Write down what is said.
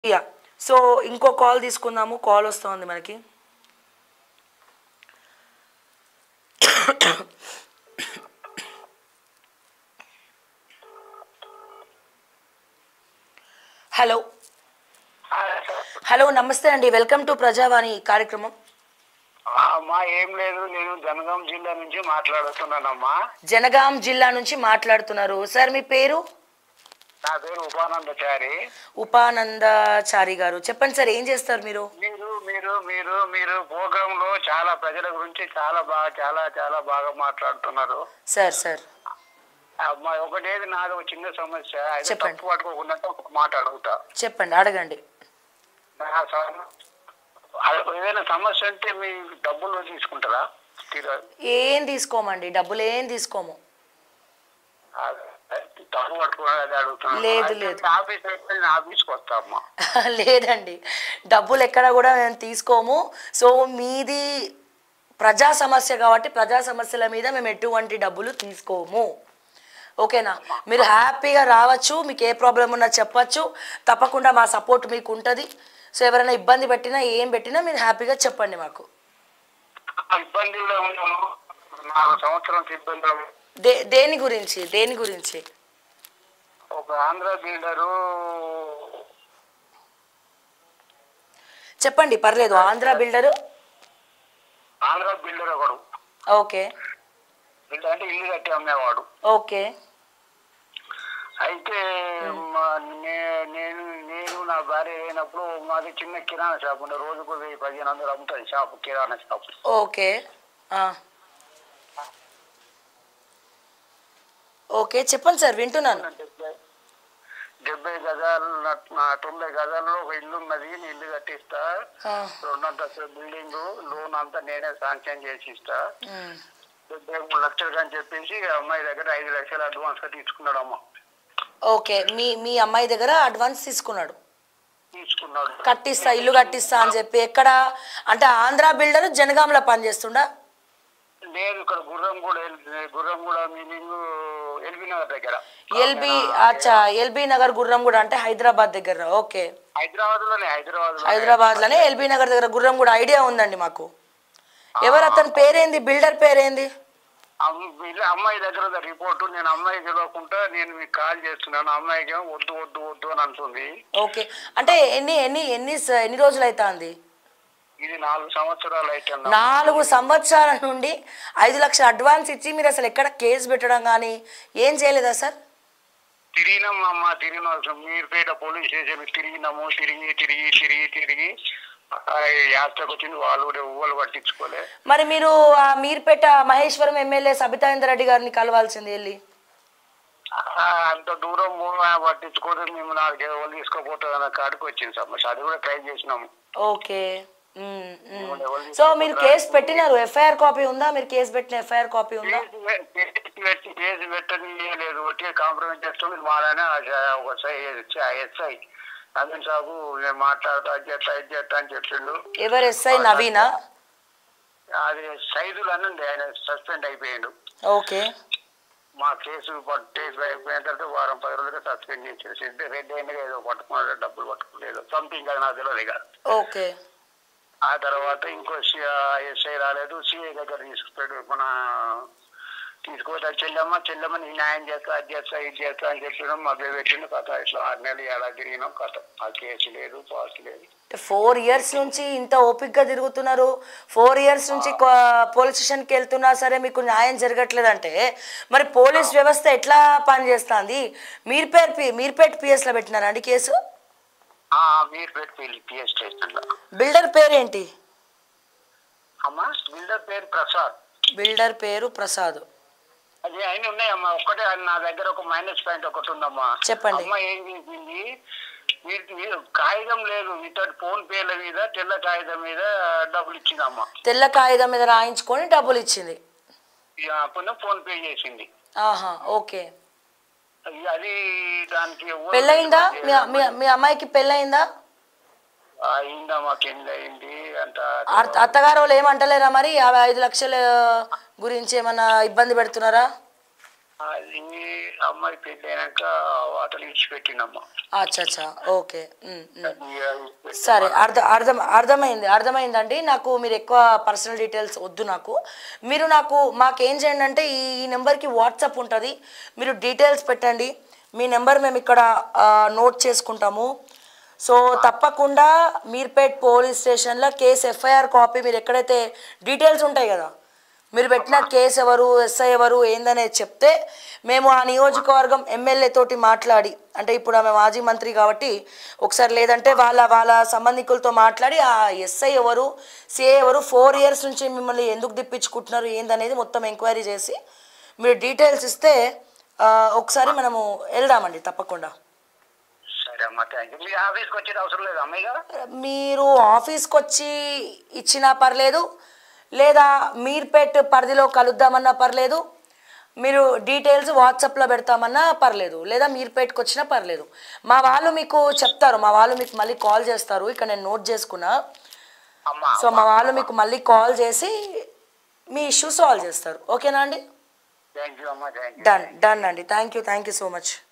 Yeah so ఇంకో call తీసుకుందాము call వస్తుంది మనకి హలో హలో నమస్తే అండి వెల్కమ్ టు ప్రజావాణి కార్యక్రమం అమ్మా ఏం లేదు నేను జనగాం జిల్లా నుంచి మాట్లాడుతున్నానమ్మా జనగాం జిల్లా నుంచి మాట్లాడుతున్నారు సార్ మీ పేరు నా పేరు ఉపానందచారి ఉపానందాచారి గారు చెప్పండి సార్ ఏం చేస్తారు మీరు మీరు మీరు మీరు మీరు ప్రోగ్రామ్ లో చాలా ప్రజల గురించి చాలా బాగా చాలా చాలా బాగా మాట్లాడుతున్నారు సార్ సార్ అమ్మా ఒకటేది నాది ఒక చిన్న సమస్య అయితే చెప్పండి. తప్పు పట్టుకోకుండా ఒక మాట అడుగుతా చెప్పండి అడగండి నా సమ- అది ఏదైనా సమస్య అంటే మీ డబ్బులు తీసుకుంటారా తీరా ఏం తీసుకోమండి డబ్బులు ఏం తీసుకోము అది తప్పు పట్టుకోవాలి అది అడుగుతున్నాను లేదు, అయితే లేదు. మీ ఆఫీస్ అయితే నేను ఆఫీస్కి వస్తా అమ్మా లేదండి డబ్బులు ఎక్కడ కూడా మేము తీసుకోము సో మీది ప్రజా సమస్య కాబట్టి ప్రజా సమస్యల మీద మేము ఎటువంటి డబ్బులు తీసుకోము ఓకేనా మీరు హ్యాపీగా రావచ్చు మీకు ఏ ప్రాబ్లం ఉన్నా చెప్పచ్చు తప్పకుండా మా సపోర్ట్ మీకు ఉంటుంది సో ఎవరైనా ఇబ్బంది పెట్టినా ఏం పెట్టినా మీరు హ్యాపీగా చెప్పండి మాకు ఇబ్బంది కూడా ఉన్నాము నాలుగు సంవత్సరం ఇబ్బంది దే దేని గురించి దేని గురించి ఒక ఆంధ్ర బిల్డరు చెప్పండి పర్లేదు ఆంధ్ర బిల్డరు ఆంధ్ర బిల్డర్ ఒకడు ఓకే బిల్డర్ అంటే ఇల్లు కట్టి అమ్మేవాడు ఓకే అయితే మా నే- నేను నేను నా భార్య అయినప్పుడు మాది చిన్న కిరాణా షాప్ ఉండే రోజుకు వెయ్యి పదిహేను వందలు అమ్ముతుంది షాప్ కిరాణా షాప్ ఓకే ఆ. ఓకే చెప్పండి సార్ వింటున్నాను డెబ్బై డెబ్బై గజాలు నా- తొంభై గజాల్లో ఒక ఇల్లు ఉన్నది నేను ఇల్లు కట్టిస్తా ఆ, రెండంతస్తుల బిల్డింగ్ లోన్ అంతా నేనే శాంక్షన్ చేసి ఇస్తా ఉమ్. డెబ్బై మూడు లక్షలు అని చెప్పేసి అమ్మాయి దగ్గర ఐదు లక్షలు అడ్వాన్స్ గా తీసుకున్నాడు అమ్మ ఓకే మీ మీ అమ్మాయి దగ్గర అడ్వాన్స్ తీసుకున్నాడు తీసుకున్నాడు కట్టిస్తా ఇల్లు కట్టిస్తా అని చెప్పి ఎక్కడ అంటే ఆంధ్ర బిల్డర్ జనగాంలో పనిచేస్తుండా లేదు ఇక్కడ గుర్రం కూడా గుర్రం కూడా మీనింగ్ ఎల్బీ నగర్ దగ్గర ఎల్బి అచ్చా ఎల్బీ నగర్ గుర్రం కూడా అంటే హైదరాబాద్ దగ్గర ఓకే హైదరాబాద్ లోనే హైదరాబాద్ హైదరాబాద్ లోనే ఎల్బీ నగర్ దగ్గర గుర్రం కూడా ఐడియా ఉందండి మాకు ఎవరు అతని పేరేంది బిల్డర్ పేరేంది అమ్మాయి దగ్గర ఉన్న రిపోర్టు నేను అమ్మాయి తెలియకుండా నేను మీకు కాల్ చేస్తున్నాను అమ్మాయికి ఏమో వద్దు వద్దు వద్దు అని అంటుంది ఓకే అంటే ఎన్ని ఎన్ని ఎన్ని స- ఎన్ని రోజులు అవుతుంది ఇది నాలుగు సంవత్సరాలు అయితే నాలుగు సంవత్సరాల నుండి ఐదు లక్షల అడ్వాన్స్ ఇచ్చి మీరు అసలు ఎక్కడ కేసు పెట్టడం కానీ ఏం చేయలేదా సార్ తిరిగినాం అమ్మ తిరిగినాం మీరుపేట పోలీస్ స్టేషన్ తిరిగినాము తిరిగి తిరిగి తిరిగి తిరిగి యాత్రకు వచ్చింది వాళ్ళు కూడా ఊళ్ళు పట్టించుకోలే మరి మీరు ఆ మీర్పేట మహేశ్వరం ఎమ్మెల్యే సబితాయిందర్ రెడ్డి గారిని కలవాల్సింది వెళ్ళి ఆ, అంత దూరం పట్టించుకోవడం మేము నాకు ఎవరు తీసుకోపోతుంది అన్న కాడికి వచ్చింది సమస్య అది కూడా ట్రై చేసినాము ఓకే మ్మ్, మ్మ్. సో మీరు కేసు పెట్టినారు ఎఫ్ఐఆర్ కాపీ ఉందా మీరు కేసు పెట్టిన ఎఫ్ఐఆర్ కాపీ ఉందా కేసు పె- కేసు పెట్టి కేసు పెట్టని లేదు ఒట్టి కాంప్రమైజ్ చేస్తుంది మాలానే ఆ ఒక ఎస్ఐ నవీన్ సాబు నేను మాట్లాడతా అది చేస్తా ఇది చేస్తా అని చెప్పిండు ఎవరు ఎస్ఐ నవీనా అది సైదులు అనండి ఆయన సస్పెండ్ అయిపోయాడు ఓకే మా కేసు పట్- కేసు అయిపోయిన తర్వాత వారం పది రోజులుగా సస్పెండ్ చేసేసి రెడ్ అయిన ఏదో పట్టుకున్నాడు డబ్బులు పట్టుకోలేదు సంథింగ్ అది నాకు తెలియదు ఇక ఓకే ఆ తర్వాత ఇంకో ఎస్ఐ రాలేదు సిఐ దగ్గర తీసుకుపోయాడు మన తీసుకుపోతే చెల్లెమ్మ చెల్లెమ్మ నీ న్యాయం చేస్తా అది చేస్తా ఇది చేస్తా అని చెప్పినాం మధ్య పెట్టిన కథ ఇట్లా ఆరు నెలలు ఎలా తిరిగినాం కథ ఆ కేసు లేదు పాస్ లేదు ఫోర్ ఇయర్స్ నుంచి ఇంత ఓపిక్గా తిరుగుతున్నారు ఫోర్ ఇయర్స్ నుంచి పోలీస్ స్టేషన్కి వెళ్తున్నా సరే మీకు న్యాయం జరగట్లేదంటే మరి పోలీస్ వ్యవస్థ ఎట్లా పనిచేస్తుంది మీర్పేట్ పి మీర్పేట్ పిఎస్లో పెట్టినారా అండి కేసు ఆ మీరు పెట్టి పిఎస్ స్టేషన్ లో బిల్డర్ పేరేంటి అమ్మా బిల్డర్ పేరు ప్రసాద్ బిల్డర్ పేరు ప్రసాద్ అది అయిన ఉన్నాయమ్మా ఒక్కటే అది నా దగ్గర ఒక మైనస్ పాయింట్ ఒకటి ఉందమ్మా చెప్పండి. అమ్మ ఏం చేసింది మీరు మీరు కాగితం లేదు వితౌట్ ఫోన్ పేల మీద తెల్ల కాగితం మీద డబ్బులు ఇచ్చిందమ్మా తెల్ల కాగితం మీద రాయించుకొని డబ్బులు ఇచ్చింది ఇక అప్పుడు ఫోన్ పే చేసింది ఆహా ఓకే అది- అది దానికి ఎవరు- పెళ్ళయిందా మీ మీ- మీ అమ్మాయికి పెళ్ళయిందా ఆ, అయిందమ్మా కింద అయింది అంత అత్త- అత్తగారు వాళ్ళు ఏమంటలేరా మరి యాభై ఐదు లక్షల గురించి ఏమన్నా ఇబ్బంది పెడుతున్నారా అది అమ్మాయి పెళ్ళి అయినాక వాటలు ఇచ్చిపెట్టిందమ్మా అచ్చా అచ్చా ఓకే ఉమ్, ఉమ్. సరే అర్థం అర్థం అర్థమైంది అర్థమైందండి నాకు మీరు ఎక్కువ పర్సనల్ డీటెయిల్స్ వద్దు నాకు మీరు నాకు మాకు ఏం చేయండి అంటే ఈ ఈ నెంబర్కి వాట్సాప్ ఉంటుంది మీరు డీటెయిల్స్ పెట్టండి మీ నెంబర్ మేము ఇక్కడ ఆ, నోట్ చేసుకుంటాము సో తప్పకుండా మీర్పేట్ పోలీస్ స్టేషన్లో కేసు ఎఫ్ఐఆర్ కాపీ మీరు ఎక్కడైతే డీటెయిల్స్ ఉంటాయి కదా మీరు పెట్టిన కేసు ఎవరు ఎస్ఐ ఎవరు ఏందనేది చెప్తే మేము ఆ నియోజకవర్గం ఎమ్మెల్యే తోటి మాట్లాడి అంటే ఇప్పుడు ఆమె మాజీ మంత్రి కాబట్టి ఒకసారి లేదంటే వాళ్ళ వాళ్ళ సంబంధికులతో మాట్లాడి ఆ ఎస్ఐ ఎవరు సిఏ ఎవరు ఫోర్ ఇయర్స్ నుంచి మిమ్మల్ని ఎందుకు తిప్పించుకుంటున్నారు ఏందనేది మొత్తం ఎంక్వైరీ చేసి మీరు డీటెయిల్స్ ఇస్తే ఆ, ఒకసారి మనము వెళ్దామండి తప్పకుండా సరే అమ్మా థ్యాంక్ యూ మీ ఆఫీస్కి వచ్చేది అవసరం లేదు అమ్మాయి గారు మీరు ఆఫీస్కి వచ్చి ఇచ్చినా పర్లేదు లేదా మీర్పేట్ పరిధిలో కలుద్దామన్నా పర్లేదు మీరు డీటెయిల్స్ వాట్సాప్లో పెడతామన్నా పర్లేదు లేదా మీర్పేట్కి వచ్చినా పర్లేదు మా వాళ్ళు మీకు చెప్తారు మా వాళ్ళు మీకు మళ్ళీ కాల్ చేస్తారు ఇక్కడ నేను నోట్ చేసుకున్నా అమ్మా సో మా వాళ్ళు మీకు మళ్ళీ కాల్ చేసి మీ ఇష్యూ సాల్వ్ చేస్తారు ఓకేనా అండి థ్యాంక్ యూ అమ్మా థ్యాంక్ యూ డన్ డన్ అండి thank you thank you so much